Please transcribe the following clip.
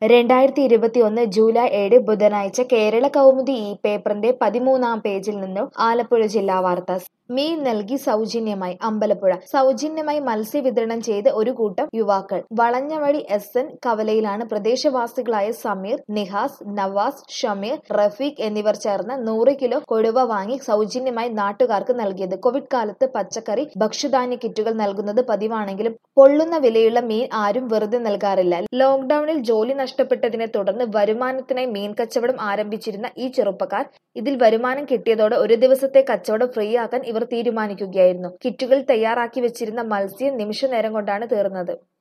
രണ്ടായിരത്തി ഇരുപത്തിയൊന്ന് ജൂലൈ ഏഴ് ബുധനാഴ്ച കേരള കൗമുദി ഈ പേപ്പറിന്റെ പതിമൂന്നാം പേജിൽ നിന്നും ആലപ്പുഴ ജില്ലാ വാർത്ത മീൻ നൽകി സൗജന്യമായി അമ്പലപ്പുഴ സൗജന്യമായി മത്സ്യ വിതരണം ചെയ്ത് ഒരു കൂട്ടം യുവാക്കൾ വളഞ്ഞവഴി എസ് എൻ കവലയിലാണ് പ്രദേശവാസികളായ സമീർ നിഹാസ് നവാസ് ഷമീർ റഫീഖ് എന്നിവർ ചേർന്ന് നൂറ് കിലോ കൊഴുവ വാങ്ങി സൗജന്യമായി നാട്ടുകാർക്ക് നൽകിയത് കോവിഡ് കാലത്ത് പച്ചക്കറി ഭക്ഷ്യധാന്യ കിറ്റുകൾ നൽകുന്നത് പതിവാണെങ്കിലും പൊള്ളുന്ന വിലയുള്ള മീൻ ആരും വെറുതെ നൽകാറില്ല ലോക്ഡൌണിൽ ജോലി നഷ്ടപ്പെട്ടതിനെ തുടർന്ന് വരുമാനത്തിനായി മീൻ കച്ചവടം ആരംഭിച്ചിരുന്ന ഈ ചെറുപ്പക്കാർ ഇതിൽ വരുമാനം കിട്ടിയതോടെ ഒരു ദിവസത്തെ കച്ചവടം ഫ്രീ ആക്കാൻ ഇവർ തീരുമാനിക്കുകയായിരുന്നു കിറ്റുകൾ തയ്യാറാക്കി വെച്ചിരുന്ന മത്സ്യം നിമിഷ നേരം കൊണ്ടാണ് തീർന്നത്